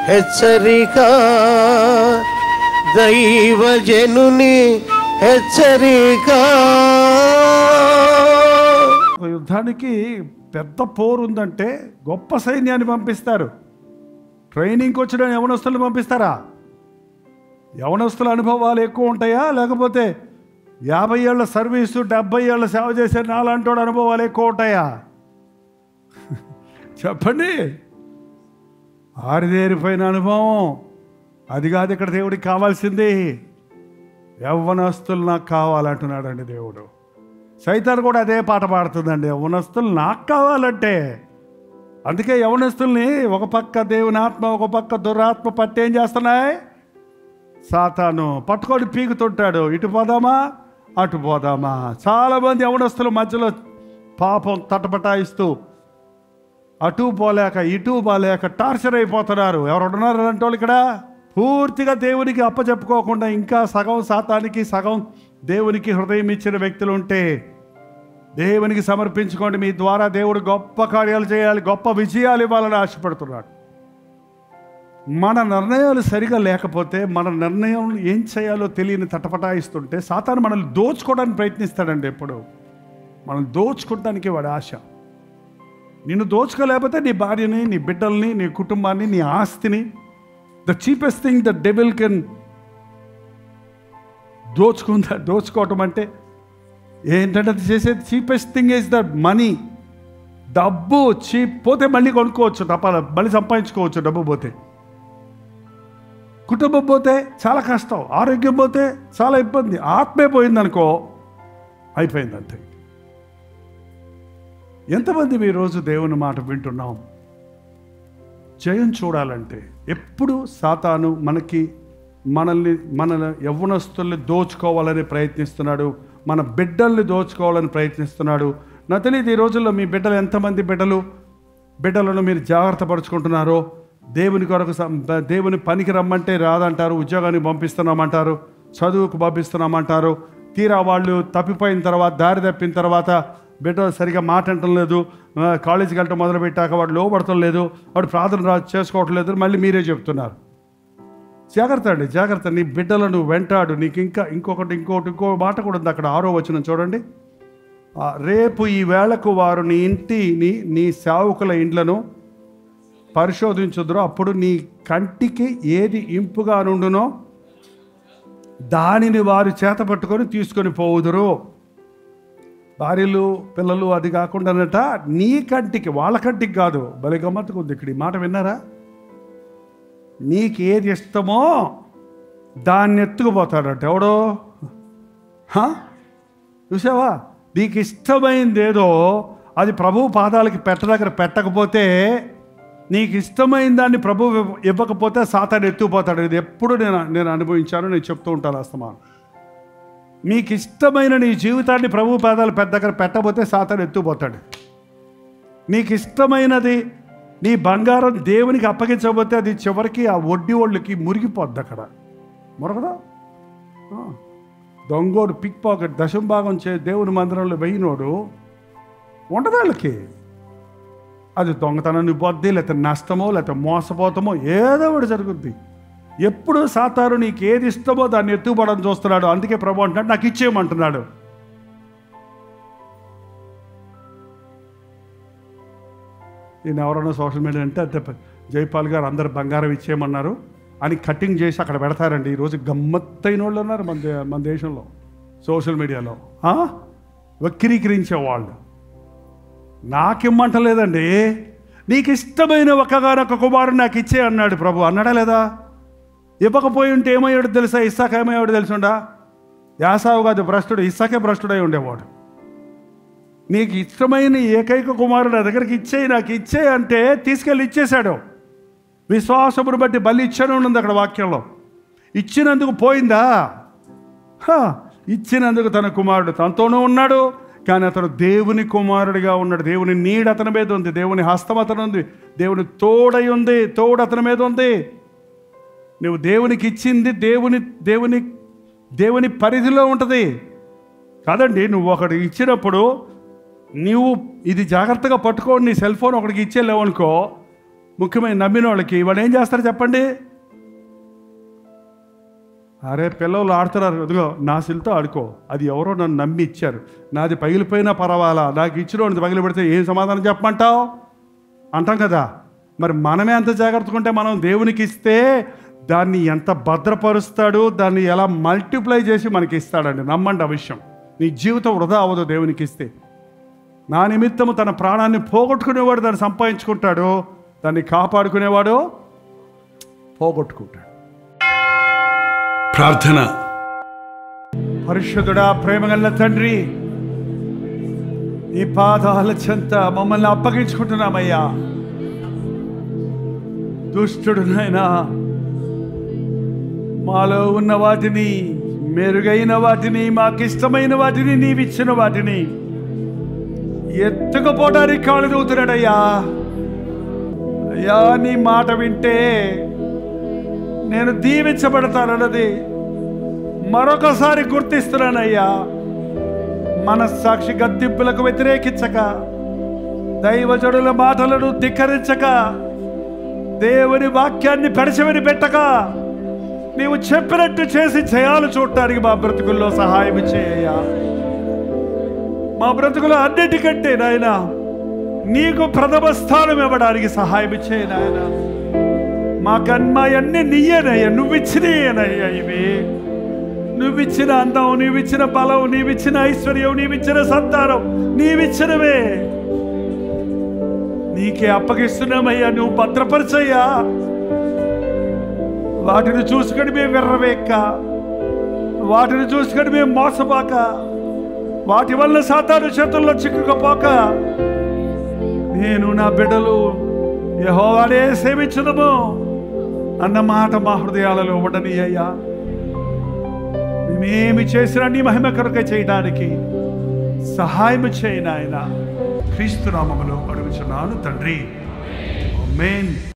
హెచ్చరిక దైవజనుని హెచ్చరిక ఒక యుద్ధానికి పెద్ద పోరు ఉందంటే గొప్ప సైన్యాన్ని పంపిస్తారు ట్రైనింగ్కి వచ్చిన యవనస్తులను పంపిస్తారా యవనస్తుల అనుభవాలు ఎక్కువ ఉంటాయా లేకపోతే యాభై ఏళ్ళ సర్వీసు డెబ్బై ఏళ్ళ సేవ చేసే నాలంటోడు అనుభవాలు ఎక్కువ ఉంటాయా చెప్పండి ఆరిదేరిపోయిన అనుభవం అది కాదు ఇక్కడ దేవుడికి కావాల్సింది యవ్వనస్తులు నాకు కావాలంటున్నాడండి దేవుడు సైతాన్ కూడా అదే పాట పాడుతుందండి యవనస్తులు నాకు కావాలంటే అందుకే యవనస్తుల్ని ఒక పక్క దేవుని ఆత్మ ఒక పక్క దురాత్మ పట్టి ఏం చేస్తున్నాయి సాతాను పట్టుకొని పీకుతుంటాడు ఇటు పోదామా అటు పోదామా చాలామంది యవనస్తుల మధ్యలో పాపం తటపటాయిస్తూ అటు పోలేక ఇటు పోలేక టార్చర్ అయిపోతున్నారు ఎవరు ఉన్నారు అంటే వాళ్ళు ఇక్కడ పూర్తిగా దేవునికి అప్పచెప్పుకోకుండా ఇంకా సగం శాతానికి సగం దేవునికి హృదయం ఇచ్చిన వ్యక్తులు ఉంటే దేవునికి సమర్పించుకోండి మీ ద్వారా దేవుడు గొప్ప కార్యాలు చేయాలి గొప్ప విజయాలు ఇవ్వాలని ఆశపడుతున్నాడు మన నిర్ణయాలు సరిగా లేకపోతే మన నిర్ణయం ఏం చేయాలో తెలియని తటపటాయిస్తుంటే సాతాను మనల్ని దోచుకోవడానికి ప్రయత్నిస్తాడండి ఎప్పుడు మనం దోచుకోవడానికి వాడి ఆశ నిన్ను దోచుకోలేకపోతే నీ భార్యని నీ బిడ్డల్ని నీ కుటుంబాన్ని నీ ఆస్తిని the cheapest thing the devil can దోచుకుందా దోచుకోవటం అంటే ఏంటంటే అది చేసేది cheapest thing is the money డబ్బు చీప్ పోతే మళ్ళీ కొనుక్కోవచ్చు తప్ప మళ్ళీ సంపాదించుకోవచ్చు డబ్బు పోతే కుటుంబం పోతే చాలా కష్టం ఆరోగ్యం పోతే చాలా ఇబ్బంది ఆత్మే పోయిందనుకో అయిపోయింది అంతే ఎంతమంది మీ రోజు దేవుని మాట వింటున్నాం జయం చూడాలంటే ఎప్పుడు సాతాను మనకి మనల్ని మన యవ్వనస్తుల్ని దోచుకోవాలని ప్రయత్నిస్తున్నాడు మన బిడ్డల్ని దోచుకోవాలని ప్రయత్నిస్తున్నాడు నా తెలియదు ఈ రోజుల్లో మీ బిడ్డలు ఎంతమంది బిడ్డలు బిడ్డలను మీరు జాగ్రత్త పరుచుకుంటున్నారో దేవుని కొరకు సం- దేవుని పనికి రమ్మంటే రాదంటారు ఉద్యోగానికి పంపిస్తున్నామంటారు చదువుకు పంపిస్తున్నామంటారు తీరా వాళ్ళు తప్పిపోయిన తర్వాత దారి తప్పిన తర్వాత బిడ్డ సరిగా మాట అంటం లేదు ఆ, కాలేజీకి వెళ్ళటం మొదలు పెట్టాక వాడు లోపడటం లేదు వాడు ప్రార్థన రా చేసుకోవటం లేదు మళ్ళీ మీరే చెప్తున్నారు జాగ్రత్త అండి జాగ్రత్త నీ బిడ్డలను వెంటాడు నీకు ఇంకా ఇంకొకటి ఇంకొకటి ఇంకో మాట కూడా ఉంది అక్కడ ఆరో వచ్చిన చూడండి ఆ, రేపు ఈ వేళకు వారు నీ ఇంటిని నీ సేవకుల ఇండ్లను పరిశోధించుదురో అప్పుడు నీ కంటికి ఏది ఇంపుగా నుండునో దానిని వారు చేత పట్టుకొని తీసుకొని పోవుదురు భార్యలు పిల్లలు అది కాకుండానట నీ కంటికి వాళ్ళ కంటికి కాదు భలే గమ్మత్తుగా ఉంది ఇక్కడ ఈ మాట విన్నారా నీకు ఏది ఇష్టమో దాన్ని ఎత్తుకుపోతాడట ఎవడో హా? చూసావా నీకు ఇష్టమైంది ఏదో అది ప్రభు పాదాలకి పెట్టదగ్గర పెట్టకపోతే నీకు ఇష్టమైన దాన్ని ప్రభు ఇవ్వ- ఇవ్వకపోతే సాతాను ఎత్తుకుపోతాడు ఇది ఎప్పుడు నేను నేను అనుభవించాను నేను చెప్తూ ఉంటాను అస్తమానం మీకు ఇష్టమైన నీ జీవితాన్ని ప్రభు పాదాలు పెద్ద దగ్గర పెట్టకపోతే సాతాను ఎత్తుకుపోతాడు నీకు ఇష్టమైనది నీ బంగారం దేవునికి అప్పగించకపోతే అది చివరికి ఆ వడ్డీ వాళ్ళకి మురిగిపోద్ది అక్కడ మురగదా ఆ. దొంగోడు పిక్ పాకెట్ దశం భాగం చే దేవుని మందిరంలో వెయ్యినోడు ఉండదు వాళ్ళకి అది దొంగతనాన్ని పోద్ది లేకపోతే నష్టమో లేకపోతే మోసపోతామో ఏదో ఒకటి జరుగుద్ది ఎప్పుడు సాతారు నీకు ఏది ఇష్టమో దాన్ని ఎత్తుకుపోవడం చూస్తున్నాడు అందుకే ప్రభు అంటున్నాడు నాకు ఇచ్చేయమంటున్నాడు నేను ఎవరైనా సోషల్ మీడియా అంటే అంతే ప- జైపాల్ గారు అందరు బంగారం ఇచ్చేయమన్నారు అని కటింగ్ చేసి అక్కడ పెడతారండి ఈరోజు గమ్మత్తైన వాళ్ళు ఉన్నారు మన దే- మన దేశంలో సోషల్ మీడియాలో ఆ? వక్రీకరించే వాళ్ళు నాకిమ్మంటలేదండి నీకు ఇష్టమైన ఒక్కగానొక్క కుమారుడు నాకు ఇచ్చే అన్నాడు ప్రభు అన్నాడా లేదా ఇవ్వకపోయి ఉంటే ఏమయ్యాడు తెలుసా ఇస్సాక ఏమయ్యాడు తెలుసుండా యాసావు కాదు భ్రష్టుడు ఇస్సాకే భ్రష్టుడై ఉండేవాడు నీకు ఇష్టమైన ఏకైక కుమారుడు నా దగ్గరికి ఇచ్చేయి నాకు ఇచ్చే అంటే తీసుకెళ్ళి ఇచ్చేశాడు విశ్వాసమును బట్టి బలి ఇచ్చాను ఉంది అక్కడ వాక్యంలో ఇచ్చినందుకు పోయిందా హా, ఇచ్చినందుకు తన కుమారుడు తనతోనూ ఉన్నాడు కానీ అతను దేవుని కుమారుడిగా ఉన్నాడు దేవుని నీడ అతని మీద ఉంది దేవుని హస్తం అతను ఉంది దేవుని తోడై ఉంది తోడు అతని మీద ఉంది నువ్వు దేవునికి ఇచ్చింది దేవుని దేవుని దేవుని పరిధిలో ఉంటుంది కాదండి నువ్వు ఒకటి ఇచ్చినప్పుడు నీవు ఇది జాగ్రత్తగా పట్టుకోండి నీ సెల్ ఫోన్ ఒకడికి ఇచ్చేలేవు అనుకో ముఖ్యమైన నమ్మిన వాళ్ళకి వాడు ఏం చేస్తారు చెప్పండి అరే పిల్లలు ఆడుతున్నారు అదిగో నా సిల్తో ఆడుకో అది ఎవరో నన్ను నమ్మి ఇచ్చారు నాది పగిలిపోయినా పర్వాలా నాకు ఇచ్చిన పగిలి పెడితే ఏం సమాధానం చెప్పమంటావు అంటాం కదా మరి మనమే అంత జాగ్రత్తగా ఉంటే మనం దేవునికి ఇస్తే దాన్ని ఎంత భద్రపరుస్తాడు దాన్ని ఎలా మల్టిప్లై చేసి మనకి ఇస్తాడండి నమ్మండి ఆ విషయం నీ జీవితం వృధా అవ్వదు దేవునికి ఇస్తే నా నిమిత్తము తన ప్రాణాన్ని పోగొట్టుకునేవాడు దాన్ని సంపాదించుకుంటాడు దాన్ని కాపాడుకునేవాడు పోగొట్టుకుంటాడు ప్రార్థన పరిశుద్ధుడా ప్రేమగల తండ్రి నీ పాదాల చెంత మమ్మల్ని అప్పగించుకుంటున్నామయ్యా దుష్టుడు నాయనా మాలో ఉన్న వాటిని మెరుగైన వాటిని మాకిష్టమైన వాటిని నీవిచ్చిన వాటిని ఎత్తుకుపోవడానికి కాళ్ళు దూతున్నాడయ్యా అయ్యా నీ మాట వింటే నేను దీవించబడతానన్నది మరొకసారి గుర్తిస్తున్నానయ్యా మనస్సాక్షి గద్దింపులకు వ్యతిరేకించక దైవజడుల మాటలను ధిక్కరించక దేవుని వాక్యాన్ని పెడచవని పెట్టక నీవు చెప్పినట్టు చేసి చేయాలి చూడటానికి మా బ్రతుకుల్లో సహాయం చేయ్యా మా బ్రతుకులు అన్నిటికంటే నాయన నీకు ప్రథమ స్థానం ఇవ్వడానికి సహాయం చేయ నాయన మా కన్మా అన్ని నీయేనయ్యా నువ్విచ్చినయ్యా ఇవి నువ్విచ్చిన అందం నీవిచ్చిన బలం నీవిచ్చిన ఐశ్వర్యం నీవిచ్చిన సంతానం నీవిచ్చినవే నీకే అప్పగిస్తున్నామయ్యా నువ్వు భద్రపరచయ్యా వాటిని చూసుకొని మేము విర్రవేక్క వాటిని చూసుకొని మేము మోసపోక వాటి వల్ల సాతాను చేతుల్లో చిక్కుకపోక నేను నా బిడ్డలు యహోవాడే సేవించదము అన్న మాట మా హృదయాలలో ఉండని అయ్యా మేమేమి చేసినా నీ మహిమ కొరకే చేయడానికి సహాయం చేయను ఆయన క్రీస్తు నామములో అడుగుచున్నాను తండ్రి ఆమేన్